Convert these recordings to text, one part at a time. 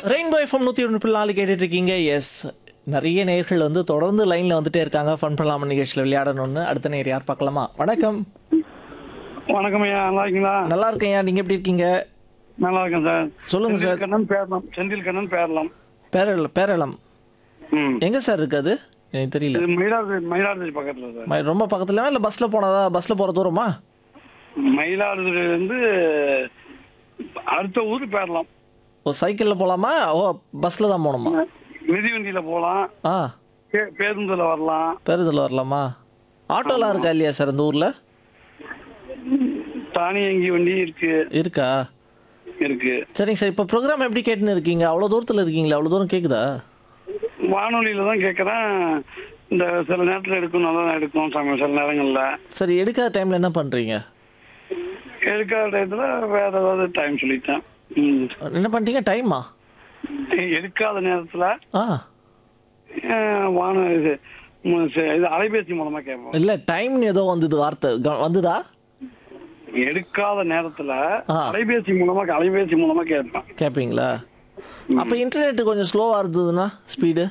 Rainbow FM நூற்றி ஒன்று நாலு கேட்டுட்டு இருக்கீங்க எஸ் நிறைய நேர்கள் வந்து தொடர்ந்து லைனில் வந்துட்டே இருக்காங்க ஃபன் பண்ணலாம நிகழ்ச்சியில் விளையாடணும்னு அடுத்த நேர் யார் பார்க்கலாமா வணக்கம் வணக்கம் ஐயா நல்லா இருக்கீங்களா நல்லா இருக்கேன்யா நீங்கள் எப்படி இருக்கீங்க நல்லா இருக்கேன் சார் சொல்லுங்க சார். செந்தில் கண்ணன் பேரலாம் செந்தில் கண்ணன் பேரலாம் பேரள பேரளம் ம் எங்கே சார் இருக்கு அது எனக்கு தெரியல இது மயிலாடுதுறை மயிலாடுதுறை பக்கத்துல சார் ம- ரொம்ப பக்கத்துல இல்லை பஸ்ஸில் போனதா பஸ்ஸில் போகிற தூரமா மயிலாடுதுறை வந்து அடுத்த ஊர் பேரலாம் ஓ சைக்கிளில் போகலாமா ஓ பஸ்ஸில் தான் போகணுமா மிதிவண்டியில போகலாம் ஆ பே- பேருந்துல வரலாம் பேருந்தில் வரலாமா ஆட்டோலாம் இருக்கா இல்லையா சார் இந்த ஊரில் தானியங்கி வண்டி இருக்கு இருக்கா இருக்கு சரிங்க சார் இப்போ ப்ரோக்ராம் எப்படி கேட்டுன்னு இருக்கீங்க அவ்வளோ தூரத்தில் இருக்கீங்களா அவ்வளோ தூரம் கேட்குதா வானொலியில தான் கேட்கறேன் இந்த சில நேரத்துல எடுக்கும் நல்லா தான் எடுக்கும் சமயம் சில நேரங்கள்ல சரி எடுக்காத டைமில் என்ன பண்ணுறீங்க எடுக்காத டயத்துல வேற ஏதாவது டைம் சொல்லிட்டேன் ம். என்ன பண்ணிட்டீங்க டைமா எடுக்காத நேரத்துல ஆ அஹ், வான இது ம், சரி, இது அலைபேசி மூலமா கேட்போம் இல்லை டைம்னு ஏதோ வந்தது வார்த்தை க- வந்துதா எடுக்காத நேரத்துல ஆ. அலைபேசி மூலமா அலைபேசி மூலமா கேட்பேன் கேட்பீங்களா அப்போ இன்டர்நெட் கொஞ்சம் ஸ்லோவாக இருந்ததுன்னா ஸ்பீடு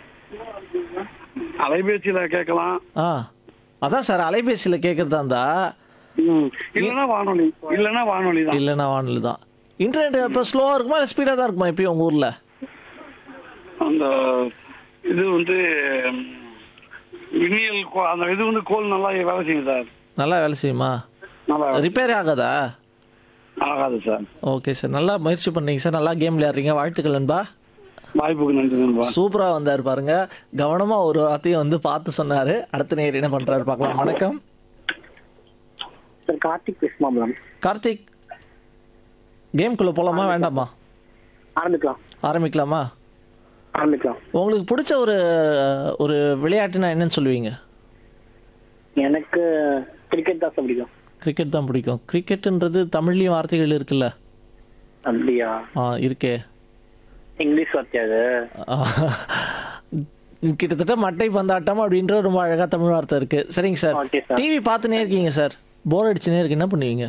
அலைபேசியில கேட்கலாம் ஆ அதான் சார் அலைபேசியில் கேட்குறதா இருந்தா ம். இல்லைன்னா வானொலி இல்லைன்னா வானொலி தான் இல்லைன்னா வானொலி தான் இன்டர்நெட் இப்போ ஸ்லோவாக இருக்குமா இல்லை ஸ்பீடாக தான் இருக்குமா எப்பயும் உங்கள் ஊரில் அந்த இது வந்து ம், விண்ணியல் கோ- அந்த இது வந்து கோல் நல்லா வேலை செய்யும் சார் நல்லா வேலை செய்யுமா நல்லா ரிப்பேர் ஆகாதா ஆகாது சார் ஓகே சார் நல்லா முயற்சி பண்ணீங்க சார் நல்லா கேம் விளையாடுறீங்க வாழ்த்துக்கள் நண்பா வாய்ப்புக்கு நன்றி நண்பா சூப்பராக வந்தார் பாருங்க கவனமாக ஒரு வார்த்தையும் வந்து பார்த்து சொன்னார் அடுத்த நேர் என்ன பண்ணுறாரு பார்க்கலாம் வணக்கம் சார் கார்த்திக் பேசுமா மேம் கார்த்திக் கேம்குள்ளே போகலாமா வேண்டாமா ஆரம்பிக்கலாம் ஆரம்பிக்கலாமா ஆரம்பிக்கலாம் உங்களுக்கு பிடிச்ச ஒரு ஒரு விளையாட்டுனா என்னன்னு சொல்லுவீங்க எனக்கு கிரிக்கெட் தான் சார் பிடிக்கும் கிரிக்கெட் தான் பிடிக்கும் கிரிக்கெட்டுன்றது தமிழ்லேயும் வார்த்தைகள் இருக்குல்ல அப்படியா ஆ இருக்கே இங்கிலீஷ் வார்த்தை அது ஆ. கிட்டத்தட்ட மட்டை பந்தாட்டம் அப்படின்ற ரொம்ப அழகாக தமிழ் வார்த்தை இருக்கு சரிங்க சார் Okay, sir. டிவி பார்த்துனே இருக்கீங்க சார் போர் அடிச்சுனே இருக்கு என்ன பண்ணுவீங்க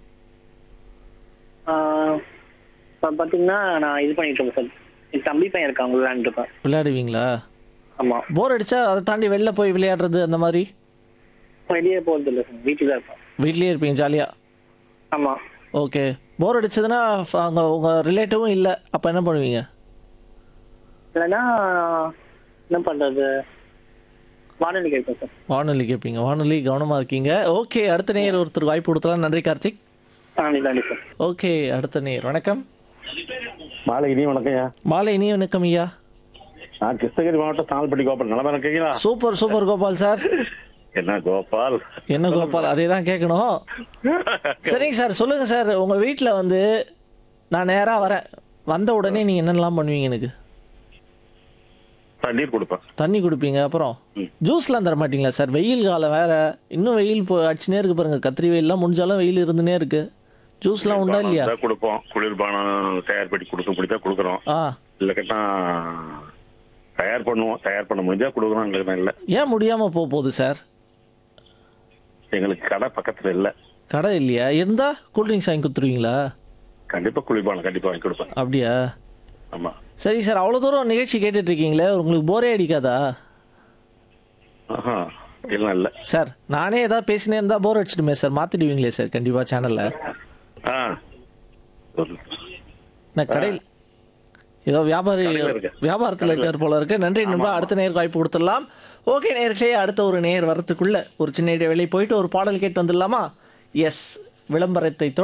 ஆஹ், இப்ப பாத்தீங்கன்னா நான் இது பண்ணிட்டு இருக்கேன் சார் என் தம்பி பையன் இருக்கான் அவங்க விளையாண்டுருப்பேன் விளையாடுவீங்களா ஆமா போர் அடிச்சா அதை தாண்டி வெளில போய் விளையாடுறது அந்த மாதிரி வெளியே போறது இல்லை சார் வீட்டுல தான் இருப்பேன் வீட்லயே இருப்பீங்க ஜாலியாக ஆமா ஓகே போர் அடிச்சதுன்னா ஃப- அங்க உங்கள் ரிலேட்டிவும் இல்லை அப்போ என்ன பண்ணுவீங்க இல்லைன்னா என்ன பண்றது வானொலி கேட்பேன் சார் வானொலி கேட்பீங்க வானொலி கவனமாக இருக்கீங்க ஓகே அடுத்த நேர் ஒருத்தர் வாய்ப்பு கொடுத்தலாம் நன்றி கார்த்திக் வானொலி தாண்டி சார் ஓகே அடுத்த நேர் வணக்கம் மாலை இனி வணக்கம்யா மாலை இனி வணக்கம் ஐயா நான் கிருஷ்ணகிரி மாவட்டம் சால்பட்டி கோபால் நலமா இருக்கீங்களா சூப்பர் சூப்பர் கோபால் சார் என்ன கோபால் என்ன கோபால் அதே தான் கேட்கணும் சரிங்க சார் சொல்லுங்க சார் உங்க வீட்டில் வந்து நான் நேரா வரேன் வந்த உடனே நீங்க என்னென்னலாம் பண்ணுவீங்க எனக்கு தண்ணீர் கொடுப்பேன் தண்ணி கொடுப்பீங்க அப்புறம் ஜூஸ்லாம் தர மாட்டீங்களா சார் வெயில் காலம் வேற இன்னும் வெயில் இப்போ அடிச்சுனே இருக்கு பாருங்க கத்திரி வெயில்லாம் முடிஞ்சாலும் வெயில் இருந்துனே இருக்கு ஜூஸ்லாம் உண்டா இல்லையா தான் கொடுப்போம் குளிர்பானம் தயார் பண்ணி கொடுக்க முடித்தா கொடுக்குறோம் ஆ இல்லை கேட்டா தயார் பண்ணுவோம் தயார் பண்ண முடிஞ்சா கொடுக்குறோம் எங்களுக்கு இல்லை ஏன் முடியாம போக போகுது சார் எங்களுக்கு கடை பக்கத்துல இல்லை கடை இல்லையா இருந்தா கூல்ட்ரிங்க்ஸ் வாங்கி கொடுத்துருவீங்களா கண்டிப்பா குளிர்பானம் கண்டிப்பா வாங்கி கொடுப்பேன் அப்படியா ஆமா சரி சார் அவ்வளோ தூரம் நிகழ்ச்சி கேட்டுட்டு இருக்கீங்களே உங்களுக்கு போரே அடிக்காதா ஆஹா இல்லை இல்லை சார் நானே ஏதாவது பேசினே இருந்தா போர் அடிச்சிடுமே சார் மாத்திடுவீங்களே சார் கண்டிப்பா சேனல்ல ஆ ஒரு- நான் கடையில் ஏதோ வியாபாரி கடையில இருக்கேன். வியாபாரத்தில் இருக்கார் போல இருக்கு நன்றி நண்பா அடுத்த நேர் வாய்ப்பு கொடுத்துடலாம் ஓகே நேர்களே அடுத்த ஒரு நேர் வரத்துக்குள்ள ஒரு சின்ன இடைவெளி போயிட்டு ஒரு பாடல் கேட்டு வந்துடலாமா எஸ் விளம்பரத்தை